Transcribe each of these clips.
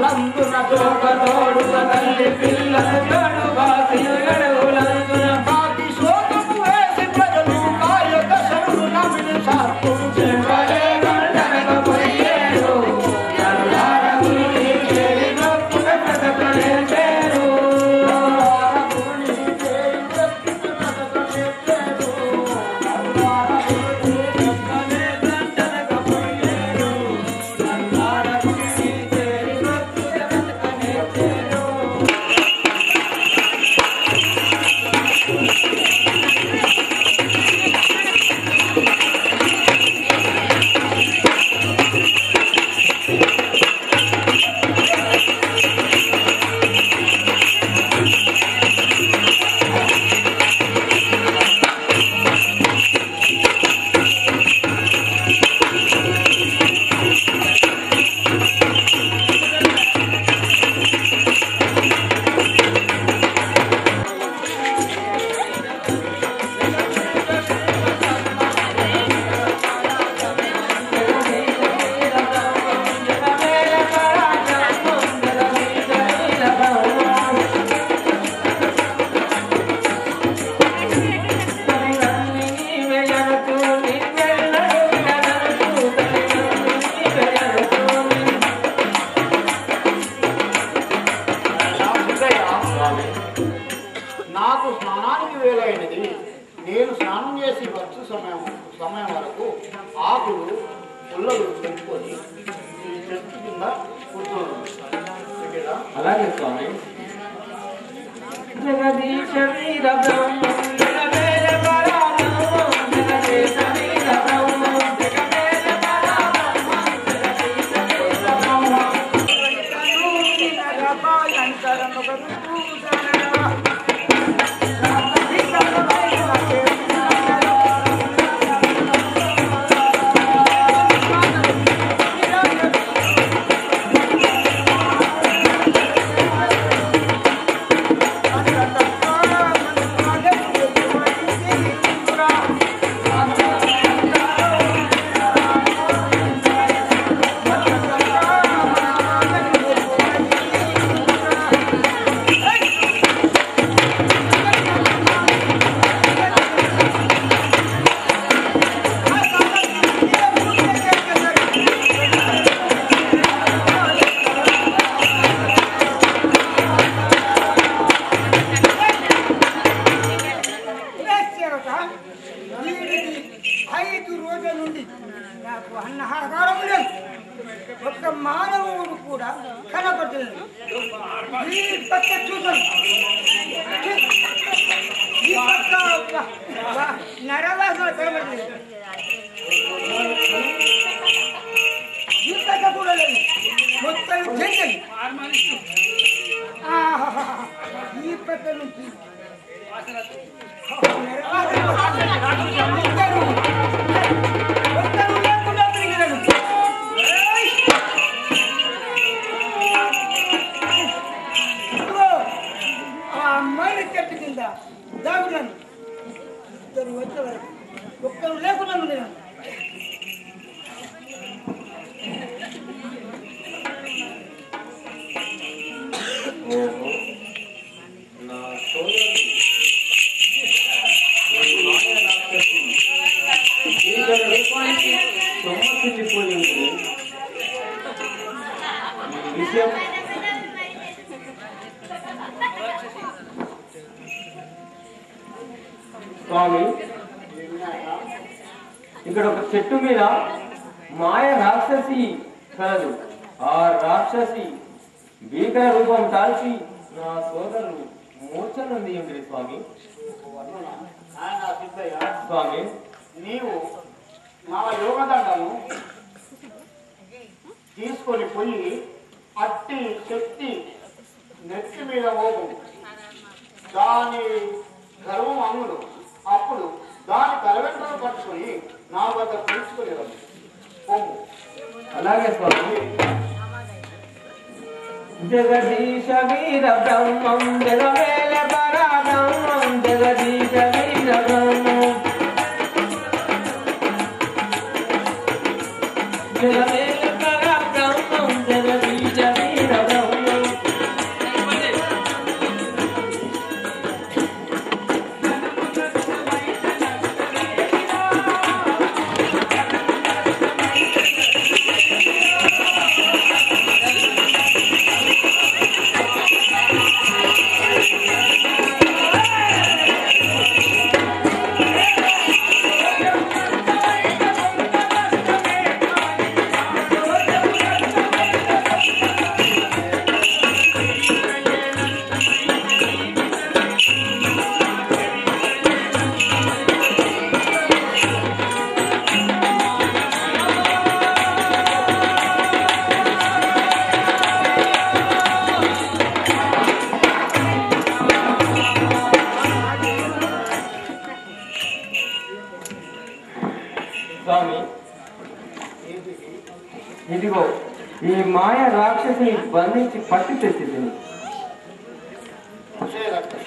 గడువులందున తోక తోడుక తల్లి పిల్లల జడు బాసి గడువులందున కాకి శోకము వేసి ప్రజలు కాయ దశలు నమిలి సాత్తు చెంపలే గంటనకపోయేరు నల్లారగుని చేరి నొప్పున బ్రతకలే పేరు నల్లారగుని చేరి నొప్పున బ్రతకలే పేరు నల్లారగుని చెంపలే గంటనకపోయేరు నల్లారగుని చేరి నొప్పున బ్రతకలే పేరు నాకు స్నానానికి వేలైనది నేను స్నానం చేసి వచ్చు సమయం సమయం వరకు ఆకులు పుల్లలు పెట్టుకొని ఈ చెట్టు కింద కూర్చోను అలాగే స్వామి జగదీశ వీర బ్రహ్మ జగదేవ పరాబ్రహ్మ, జగదీశ వీర బ్రహ్మ, జగదేవ పరాబ్రహ్మ, జగదీశ వీర బ్రహ్మ. చేరట వీడికి ఐదు రోజుల నుండి నాకు అన్నహారం లేదు ఒక్క మానవుడు కూడా కనపడలేదు ఈ పక్క చూసాను ఈ పక్క నరవాసన కనపడలేదు ఈ పక్క కూడా లేదు మొత్తం చెందని ఈ పక్క నుంచి అమ్మాయిని చెట్టు కింద దాగున్నాను ఇద్దరు వచ్చే వరకు ఒక్కరు లేకున్నాను నేను ఓహో నా సోదరుడు ఈ మాయ రాక్షసి ఈగల రూపానికి సొమ్మసిల్లిపోయింది ఈ విషయం స్వామి ఇక్కడ ఒక చెట్టు మీద మాయ రాక్షసి కలదు ఆ రాక్షసి భీకర రూపం తాల్చి నా సోదరుడు మూర్ఛనుంది ఏమిటి స్వామి ఆయన సిద్ధయ్య స్వామి నీవు నా యోగదండము తీసుకొని పోయి అట్టి శక్తి నెత్తి మీద పోగు దాని గర్వం అంగులు అప్పుడు దాని తలవెంటను పట్టుకొని నా వద్ద పిలుచుకునేవాడు పోము అలాగే స్వామి జగదీశ వీర బ్రహ్మం జగవేల పరాబ్రహ్మం జగదీశ వీర బ్రహ్మం జగవేల పరాబ్రహ్మం జగదీశ వీర బ్రహ్మం మాయ రాక్షసిని బంధించి పట్టి తెచ్చింది విషయరక్తం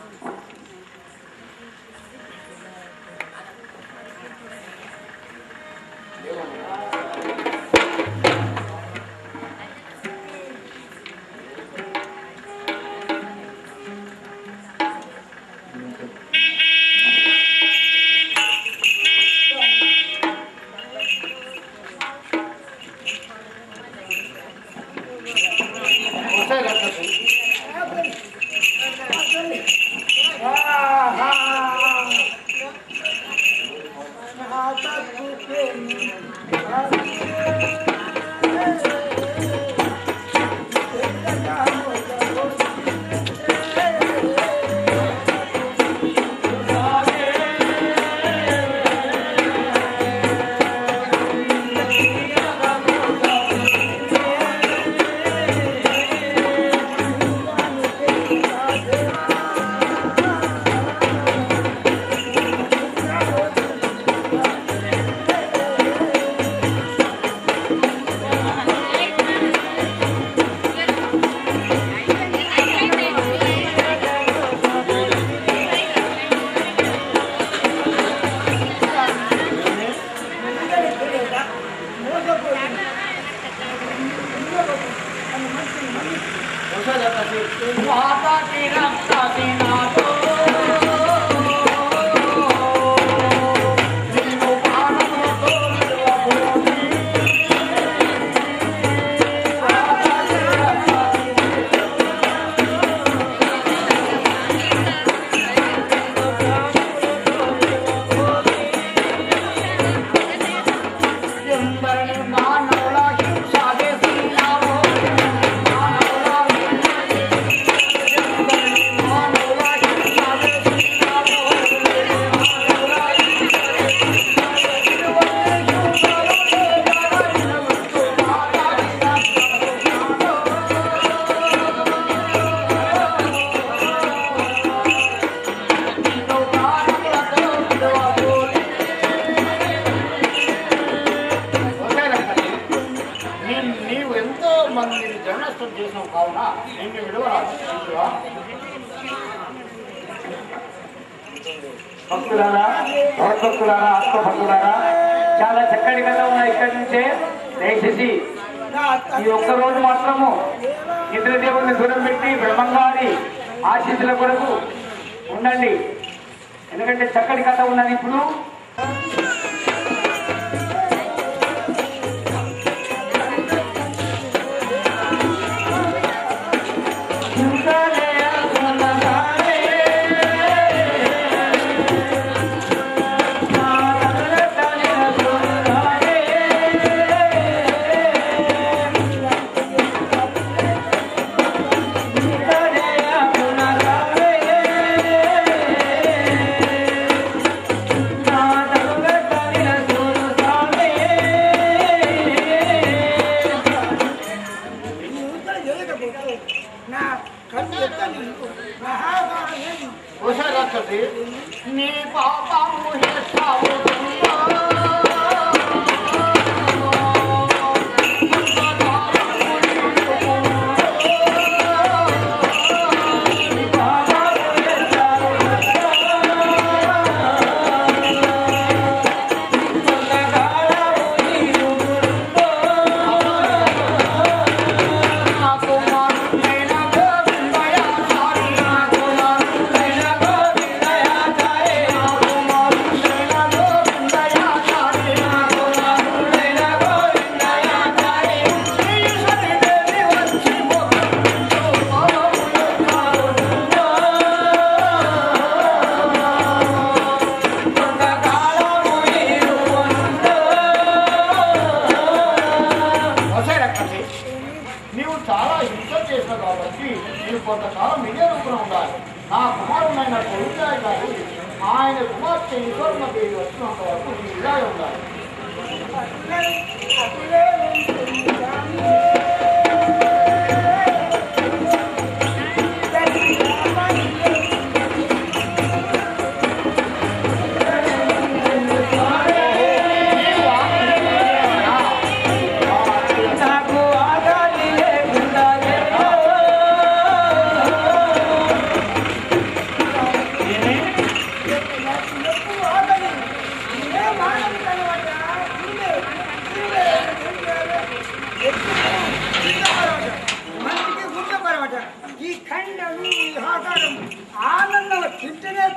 విషయరక్తం మాతా కి రక్తాసి నాతో నీవు ప్రాణములతో నిలవబోని. ఎందరిని మానవుల హింస చేసినావో, మానవుల ఎందరిని మానవుల హింస చేసినావో, మానవుల హింస చేసినావో. ఇటువంటి హింసలతో జగడనిలవద్దు, మాతాకి రక్తాసి నీవు ప్రాణములతో నిలవబోని. నీ- నీవు ఎంతో మందిని జర్నలిస్టులు చేసినావు కావున నిన్ను విడవరాదు చూసావా? భక్తులారా భక్తులారా ఆత్మభక్తులారా చాలా చక్కటి కథ ఉన్నాయి ఇక్కడి నుంచే దయచేసి ఈ ఒక్క రోజు మాత్రము ఇంద్రదేవుని దూరం పెట్టి బ్రహ్మంగారి ఆశీస్సుల కొరకు ఉండండి ఎందుకంటే చక్కటి కథ ఉన్నది ఇప్పుడు నా కన్ను ఎత్తని మహాభారతం ఉషరక్షసి నీ పాపము చేస్తావు నాకు మారులైన గోవిందయ సారి నాకు మారులైన గోవిందయ సారి నాకు మారులైన గోవిందయ సారి నాకు మారులైన గోవిందయ సారి శ్రీ సరిదేవి వచ్చి మొక్కుతో పాదములు కారుతుందో కొంతకాలము నీరు ఉందో వసైరక్కసి నీవు చాలా హింస చేసావు కాబట్టి నీవు కొంతకాలం ఇదే రూపంలో ఉండాలి నా కుమారుడైన కొడుకాయ గారు ఆయన కుమార్తె ఈశ్వరుల పేరు వచ్చినంత వరకు నీ ఇలాగే ఉండాలి నీవు ఆజ్ఞ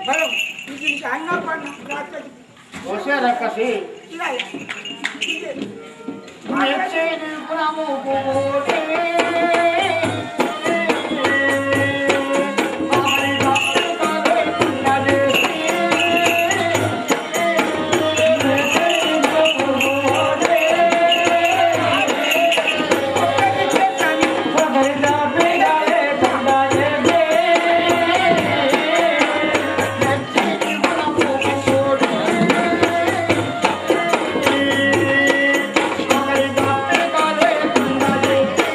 బలం ఇది ఇంకా అన్న పన్ను రాత్రి వచ్చే రక్కసి ఇలా ఇది మెచ్చి నిల్పునము పోటే. ఆరి భక్తి కలే ఉన్నదేసి. మెచ్చి నిల్పునము పోటే. ఆరి భక్తి కలే ఉన్నదేసి.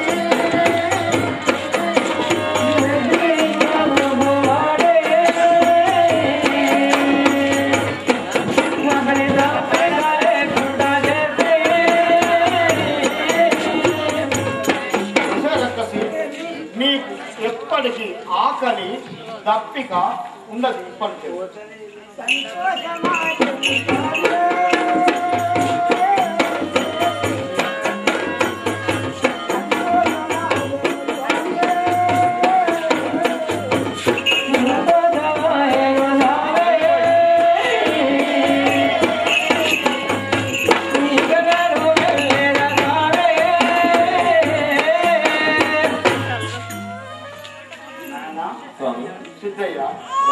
దశరథసి, నీకు ఎప్పటికీ ఆకలి దప్పిక ఉండదు ఇప్పటికే నాయనా, స్వామి సిద్ధయ్య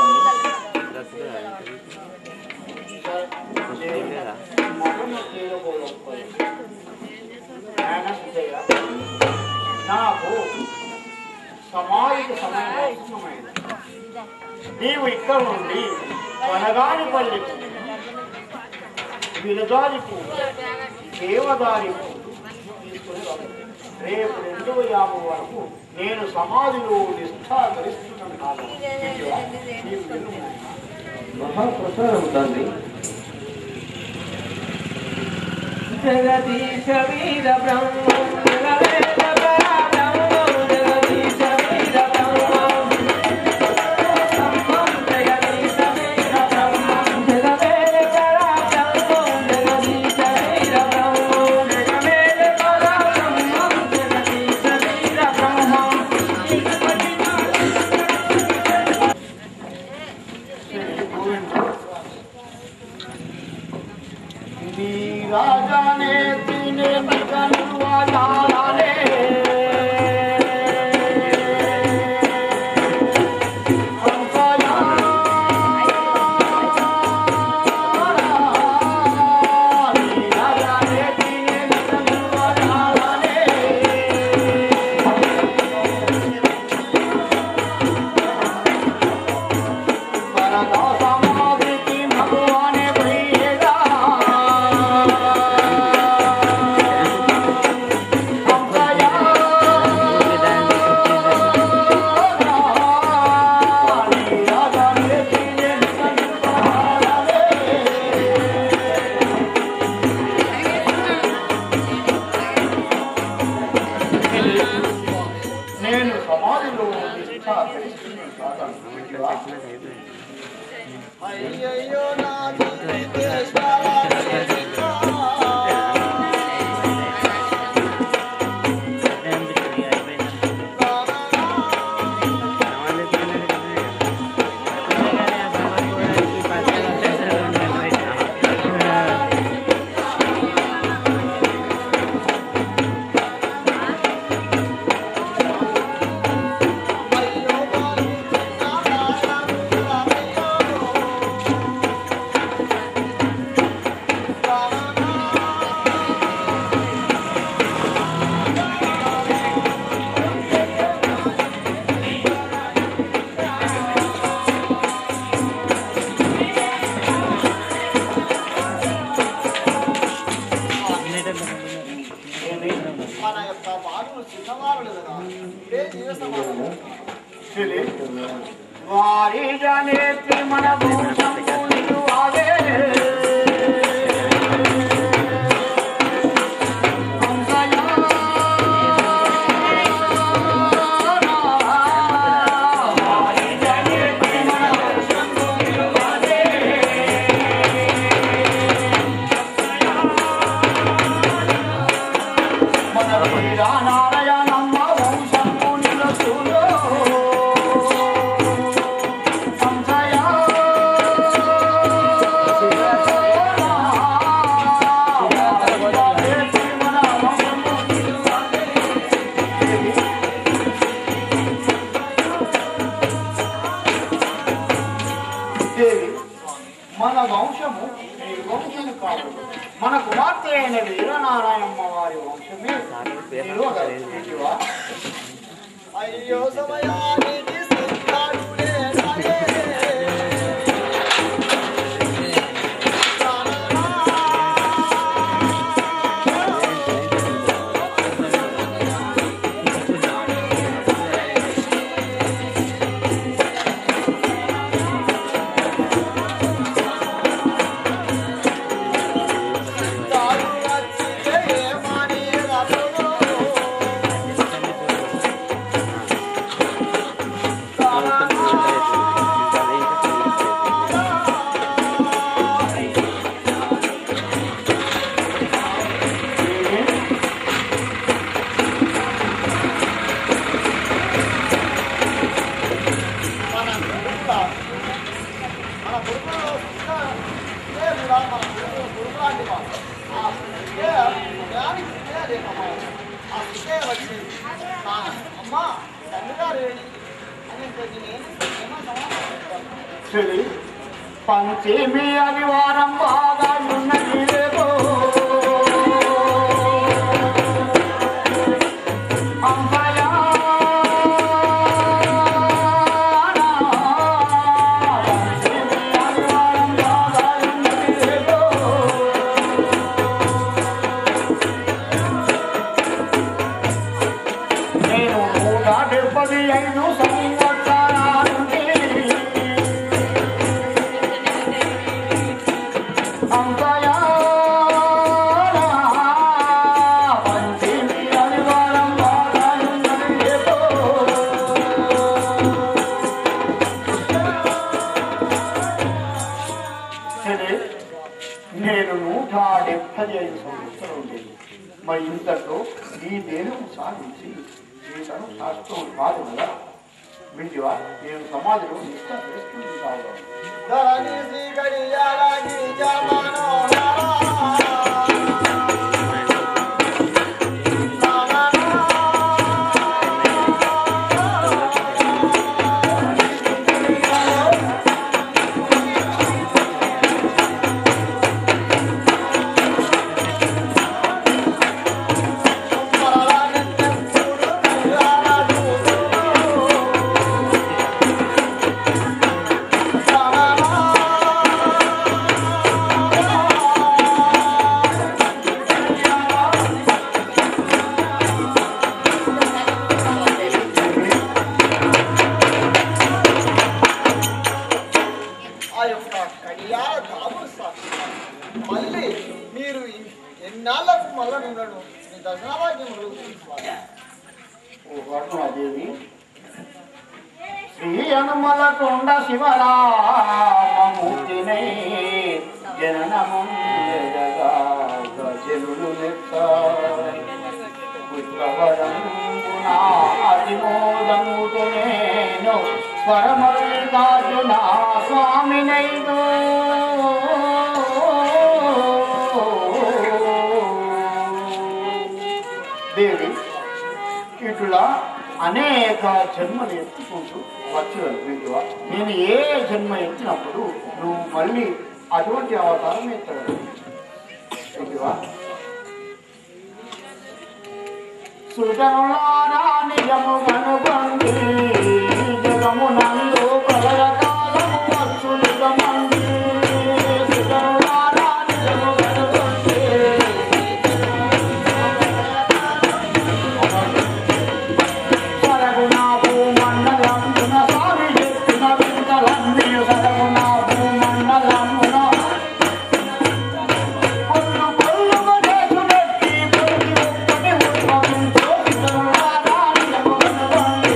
మగను చేయబోయే. నాయనా సిద్ధయ్య, నాకు సమాధికి సమయం అవసరమైంది నీవు ఇక్కడ నుండి వనగానిపల్లికి విలదారికు దేవదారికు తీసుకుని రావాలి. రేపు రెండు యాభై వరకు నేను సమాధిలో నిష్ఠాగరిస్తున్నాను కాదు విద్య, నీవు విను నాయనా. మహాప్రసాదం తండ్రి జగదీశ వీర బ్రహ్మం జగవేద పరాబ్రహ్మం జగదీశ వీర బ్రహ్మం బ్రహ్మం జగదీశ వీర బ్రహ్మం జగవేద పరాబ్రహ్మం జగదీశ వీర బ్రహ్మం జగవేద పరాబ్రహ్మం జగదీశ వీర బ్రహ్మం రాజానే తినే మిగనువాడాలే సమాధికి భగవానే భయ్యేగా నేను సమాధిలో నిష్ఠ తెలుసుకున్నాను కాదా? అయ్యయ్యో నా మన యొక్క బాలులు చిన్నవారులు కదా ఇదే జీవ సమాధానం వారి జనేత్రి మన భూషంపులు ఆగే మన వీరా నారాయణమ్మ వంశంపునిలో చూడు సంశయ అయ్యో సమయానికి సిద్ధాడులే రాయే. సిద్ధాడు వచ్చితే ఏమని రథము. మన గురువుల మన గురువుల ఇదే కూడా మన గురువుల గురువు లాంటి వాడు. ఆ ఇదే జ్ఞానికి ఇదే అదే సమానం. ఆ ఇదే వచ్చి నా అమ్మ తండ్రి గారు ఏడి అని చెప్పి నేను ఏమన్నా చెలి పంచేమి అనివారం బాగా ఉన్నది లేదో అంబయా పంచేమి అనివారం బాగా ఉన్నది లేదో నేను నూట డెబ్బై ఐదు సంవత్సరాల నుండి అంతయా పంచిమి అనివారం బాగాయున్నది ఏదో. సరే నేను నూట డెబ్బై ఐదు సంవత్సరం ఉండేది మరి ఇంతలో ఈ దేహం సాధించి జీవితం శాస్త్రం కాదు కదా వింటివా నేను సమాధిలో నిష్ట చేస్తుంది కాదు ధరణి శ్రీ గడియాలకి జమనో ఆ యొక్క కడియాల దాముడు సాక్షి మళ్ళీ మీరు ఎన్నాళ్ళకు మళ్ళీ ఉండడు మీ దర్శనాభాగ్యం స్వామి ఓ వర్ణమాదేవి శ్రీ హనుమల కొండ శివరామూర్తినై జననముందెదగా గజలులు లెక్క పుష్పవరంబున అతిమోదముతో నేను స్వరమల్లికార్జున స్వామినైదు దేవి ఇట్లా అనేక జన్మలు ఎత్తుకుంటూ వచ్చాను వింటువా నేను ఏ జన్మ ఎత్తినప్పుడు నువ్వు మళ్ళీ అటువంటి అవతారం ఎత్తాడు వింటువా సుజనులారా నిజము కనుగొండి జగము నందు ప్రళయకాలము వచ్చు నిజమండి సుజనులారా నిజము కనుగొండి సరగుణ భూమండలమున స్వామి చెప్పిన వింతలన్నీ సరగుణ భూమండలమున కొల్లు కొల్లుగా చేసునట్టి ప్రతి ఒక్కటి ఉద్భవించు సుజనులారా నిజము కనుగొండి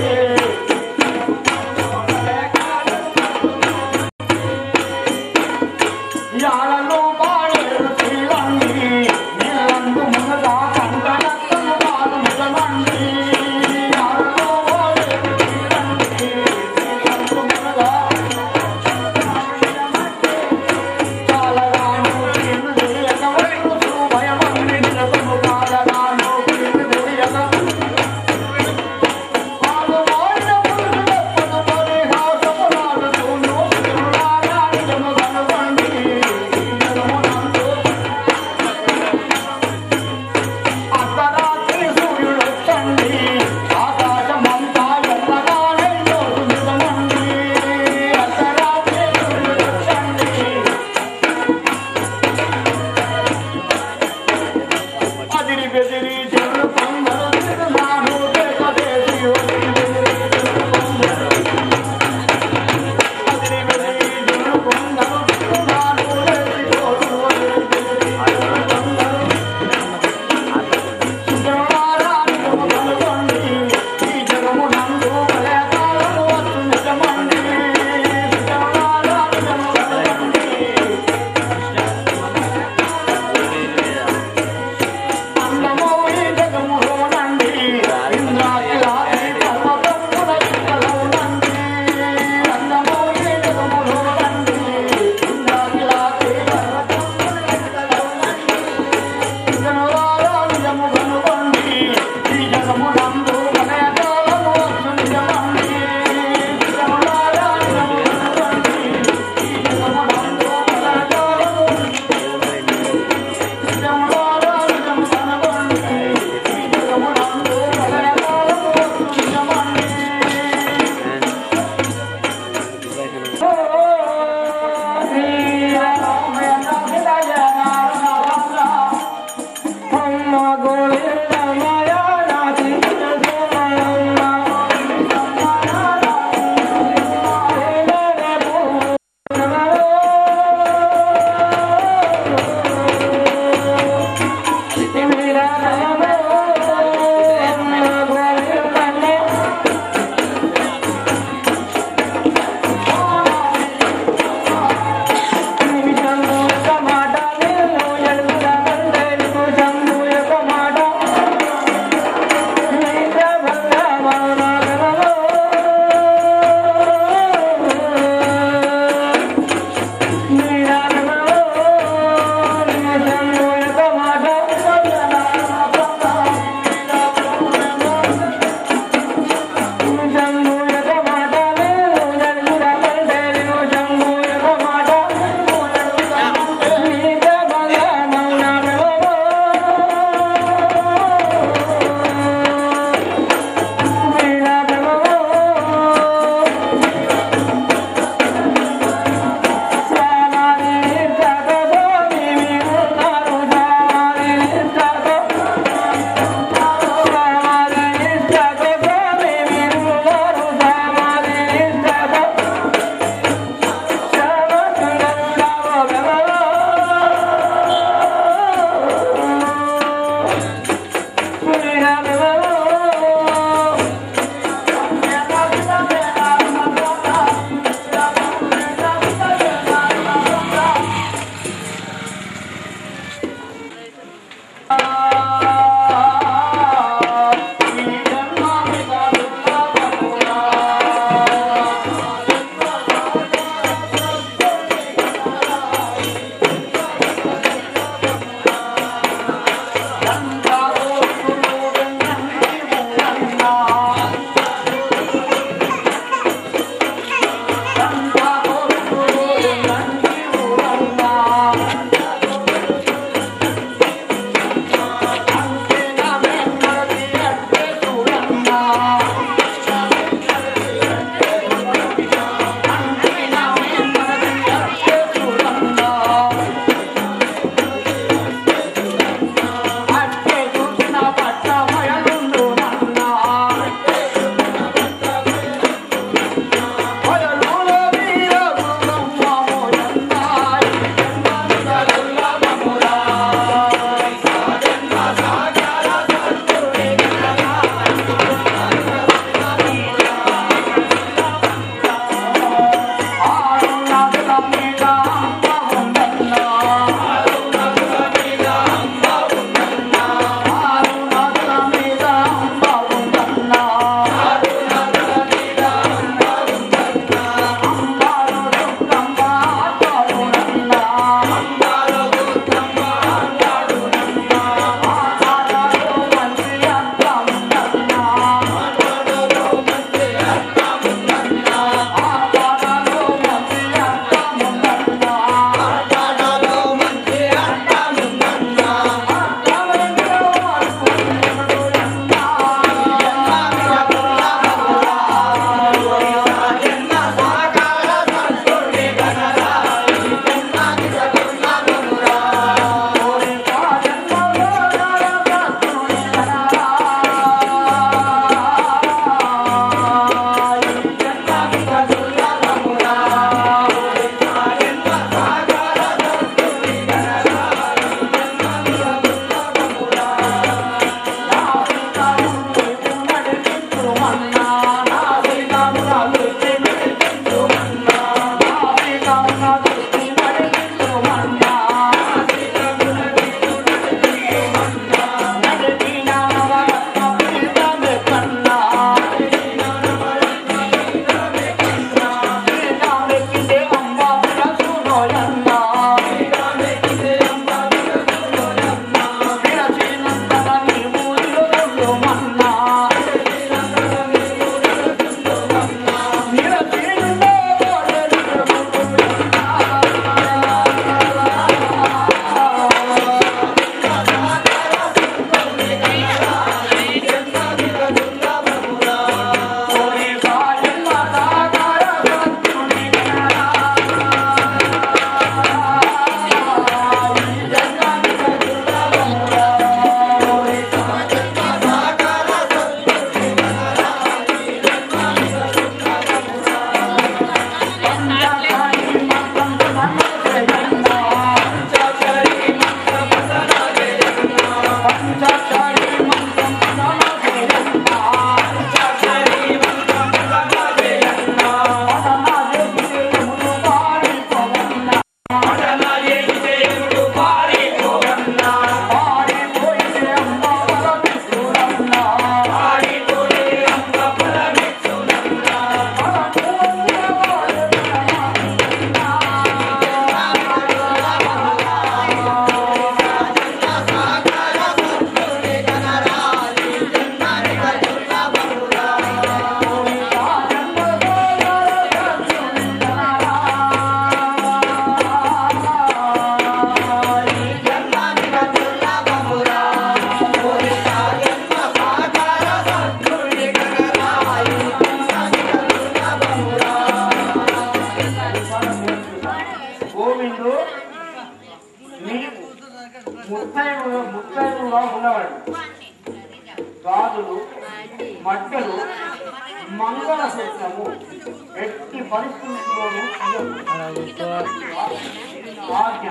గాజులు మట్టలు మంగళ సూత్రము ఎట్టి పరిస్థితుల్లోనూ ఇవ్వకు. ఆజ్ఞ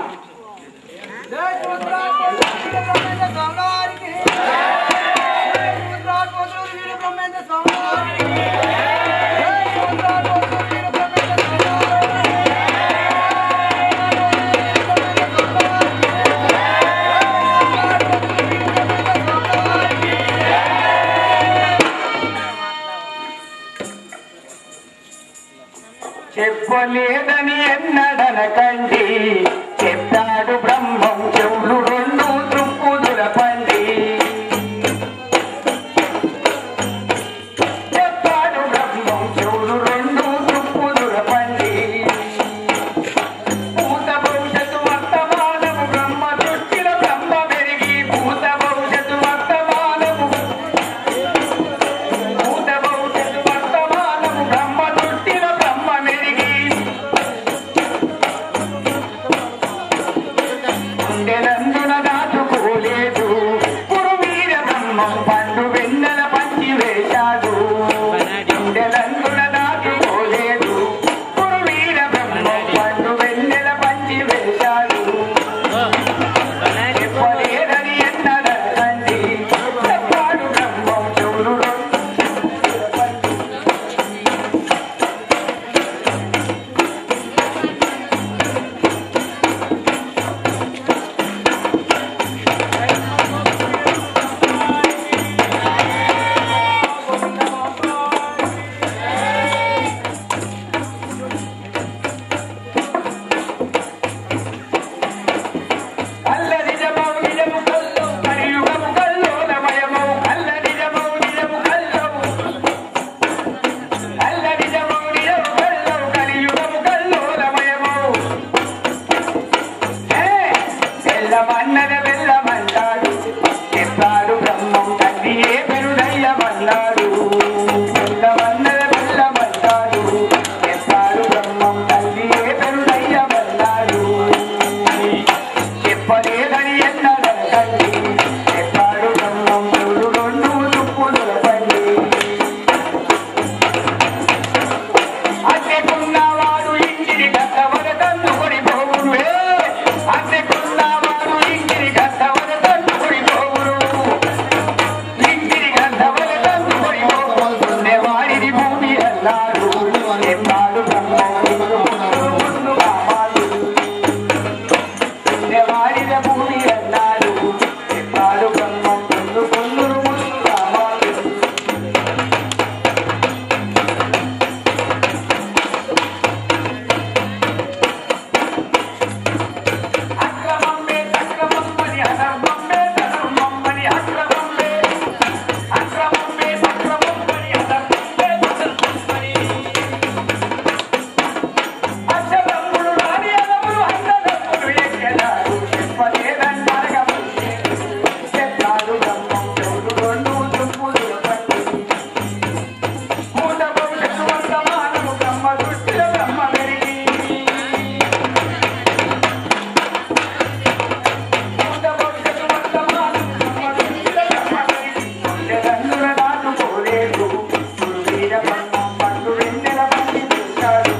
చెప్పలేదని ఎన్నడనకండి చెప్పాడు బ్రహ్మం చెవులు రెండు తృప్పుదుల పండి చెప్పాడు బ్రహ్మం చెవులు రెండు తృప్పుదుల పండి భూత భవిష్యత్తు వర్తమానము బ్రహ్మ దృష్టిల బ్రహ్మ పెరిగి భూత భవిష్యత్తు వర్తమానము భూత భవిష్యత్తు వర్తమానము బ్రహ్మ దృష్టిల బ్రహ్మ మెరిగి గుండెలందున దాచుకోలేదు పురువీర బ్రహ్మం పండు వెన్నెల పంచి వేశాడు గుండెలందున దాచుకోలేదు పురువీర బ్రహ్మం పండు వెన్నెల పంచి వేశాడు చెప్పలేదని ఎన్నడండి చెప్పాడు బ్రహ్మం చెవులు అల్ల నిజమౌ నిజము కల్లో కలియుగము కల్లోలమయమౌ అల్ల నిజమౌ నిజము కల్లో అల్ల నిజమౌ నిజము కల్లో కలియుగము కల్లోలమయమౌ ఏ వెళ్ళమన్నద వెళ్ళమంటాడు చెప్పాడు బ్రహ్మం తండ్రి ఏ పెరుదయ్యమన్నాడు వెళ్ళమన్నద వెళ్ళమంటాడు చెప్పాడు బ్రహ్మం తండ్రి ఏ పెరుదయ్యమన్నాడు చెప్పలేదని ఎన్నడండి చెప్పాడు బ్రహ్మం చూడు రెండు తుప్పుల పండి అద్దెకున్నవాడు ఇంటిని గద్దవర తందుకొని పోవురు అద్దెకున్నవాడు ఇంటిని గద్దవర తందుకొని పోవురు ఇంటిని గద్దవర తందుకొని పోవురు వాడిని భూమి అన్నాడు చెప్పాడు బ్రహ్మం ముందు కావాలి వాడిన భూమి అన్నాడు చెప్పాడు బ్రహ్మం ముందు కొందరు ముందు కావాలి అక్రమమ్మే సక్రమమ్మని అధర్మమ్మే ధర్మమ్మని అక్రమమ్మే అక్రమమ్మే సక్రమమ్మని అధర్మమ్మే ధర్మమ్మని అక్షరమ్ముడు రాని అదములు అన్నదమ్ములు ఎక్కెదారు చెప్పలేదన్నరగముందే చెప్పాడు బ్రహ్మం చెవులు రెండు తుప్పులు పట్టి మూట భవిష్యత్తు వర్తమానము బ్రహ్మ దృష్టిలో బ్రహ్మ పెరిగి మూట భవిష్యత్తు వర్తమానము బ్రహ్మ దృష్టిలో బ్రహ్మ పెరిగి ఉండెదందున దాచుకోలేదు గురువీర బ్రహ్మం పండు వెన్నెల మంది చూశాడు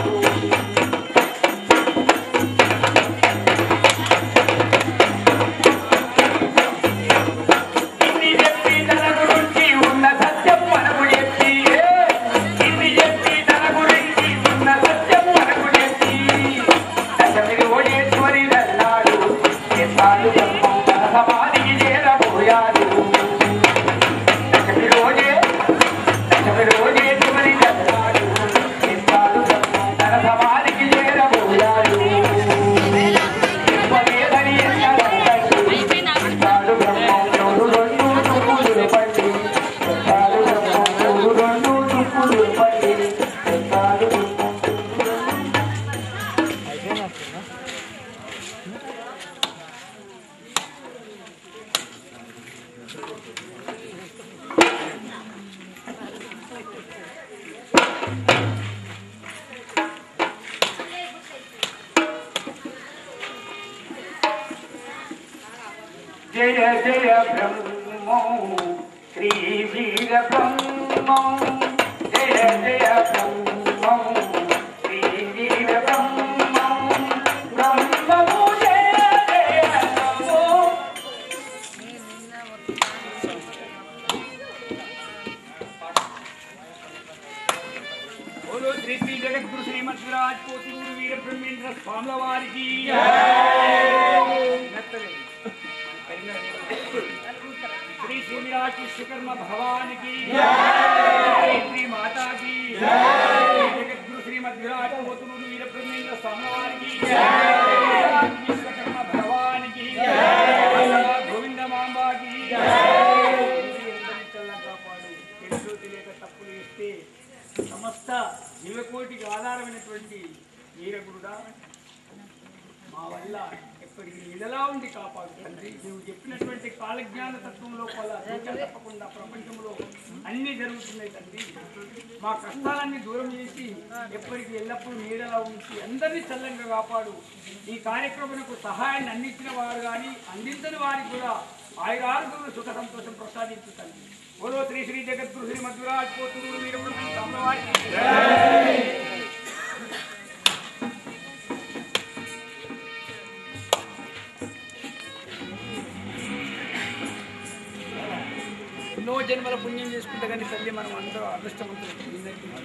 ఇన్ని చెప్పి తన గురించి ఉన్న సత్యం మనకు చెప్పి ఇన్ని చెప్పి తన గురించి ఉన్న సత్యం మనకు చెప్పి దశమిది ఓడేశ్వరి అన్నాడు చెప్పాడు బ్రహ్మం తన సమాధికి చేరబోయాడు దశమి రోజే దశమి రోజేశ్వరి అన్నాడు చెప్పాడు బ్రహ్మం తన సమాధికి చేరబోయాడు చెప్పలేదని ఎన్నడండి చెప్పాడు బ్రహ్మం చెవులు రెండు తుప్పులు పట్టి చెప్పాడు బ్రహ్మం చెవులు రెండు తుప్పులు పట్టి చెప్పాడు బ్రహ్మం జయ జయ బ్రహ్మో శ్రీ వీర బ్రహ్మం జయ జయ బ్రహ్మం శ్రీ వీర బ్రహ్మం బ్రహ్మము జయ జయ నమో బోలో శ్రీ శ్రీ జగద్గురు శ్రీమద్రాజ్ పోతిమూరు వీర బ్రహ్మేంద్ర స్వాముల వారికి మెత్తలేదు. శ్రీ శ్రీరాజ్ విశ్వకర్మ భవానికి శ్రీ శ్రీ మాతాకి జగద్గురు శ్రీమద్ విరాట్ పోతునూరు వీర బ్రహ్మేంద్ర స్వాముల వారికి విశ్వకర్మ భవానికి గోవింద మాంబాకి కాపాడు తెలుసో తెలియక తప్పులు ఇస్తే సమస్త జీవకోటికి ఆధారమైనటువంటి వీరగురుడా మా వల్ల ఎప్పటికీ నీడలా ఉండి కాపాడు తండ్రి నువ్వు చెప్పినటువంటి కాలజ్ఞాన తత్వంలో కొల సూచన తప్పకుండా ప్రపంచంలో అన్ని జరుగుతున్నాయి తండ్రి మా కష్టాలన్నీ దూరం చేసి ఎప్పటికీ ఎల్లప్పుడూ నీడలా ఉంచి అందరినీ చల్లంగా కాపాడు ఈ కార్యక్రమానికి సహాయాన్ని అందించిన వారు కానీ అందించని వారికి కూడా ఆయురారోగ్యంలో సుఖ సంతోషం ప్రసాదించు తండ్రి ఓరో శ్రీ శ్రీ జగద్గురు శ్రీ మధురాజ్ పోతురు వీరముడు వారికి ఎన్నో జన్మల పుణ్యం చేసుకుంటే కానీ తల్లి మనం అందరూ అదృష్టవంతులు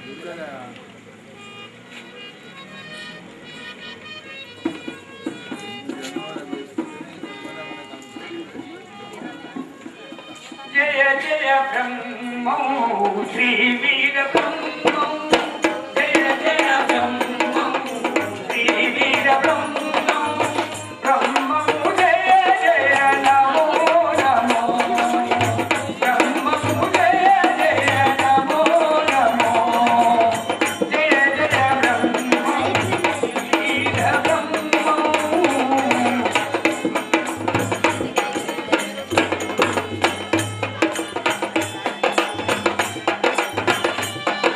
జయ జయ బ్రహ్మో శ్రీ వీర బ్రహ్మో జయ జయ బ్రహ్మో శ్రీ వీర బ్రహ్మో బ్రహ్మో జయ జయ నమో నమో బ్రహ్మము జయ జయ నమో నమో జయ జయ బ్రహ్మము వీర బ్రహ్మము జయ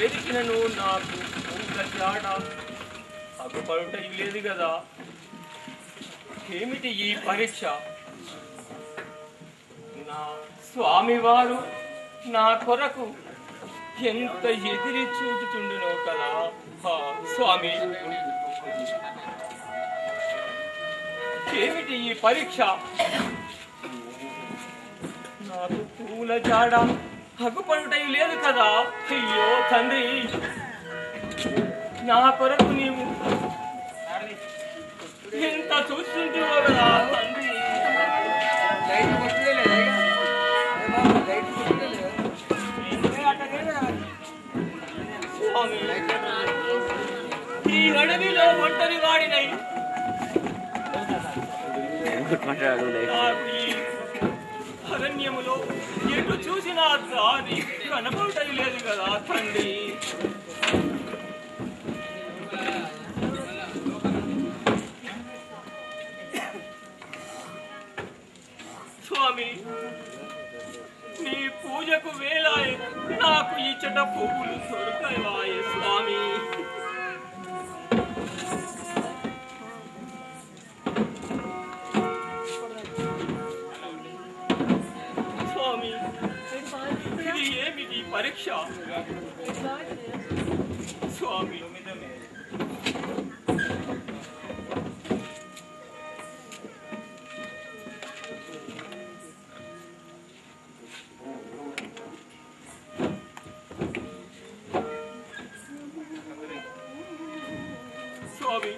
వెతికినను నాకు ఊళ్ళ జాడ అగుపడుట లేదు కదా ఏమిటి ఈ పరీక్ష నా స్వామివారు నా కొరకు ఎంత ఎదిరి చూచుచుండునో కదా ఆ స్వామి ఏమిటి ఈ పరీక్ష నాకు పూల జాడ హగ్గుపడుటై లేదు కదా అయ్యో తండ్రి నా కొరకు నీవు ఎంత చూస్తుంటేవో కదా తండ్రి స్వామి ఈ అడవిలో ఒంటరి వాడినై నాకు ఈ అరణ్యములో ఎటు చూసినా దారి కనబడటం లేదు కదా తండ్రి స్వామి నీ పూజకు వేలాయే నాకు ఇచ్చట పువ్వులు దొరకవాయే స్వామి స్వామి ఇది ఏమిటి పరీక్ష స్వామి స్వామి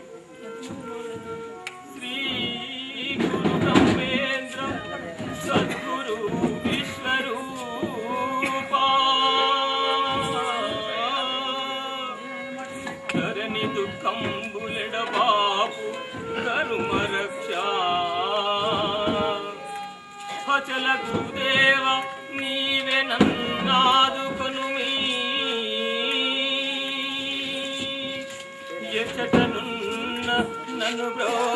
శ్రీ గురు బ్రహ్మేంద్ర సద్గురు విశ్వరూపా ధరణి దుఃఖంబులెడ బాపు కరుమరక్ష అచల గురుదేవ నీవే నన్నాదుకొనుమీ ఎచ్చటనున్న నన్ను బ్రో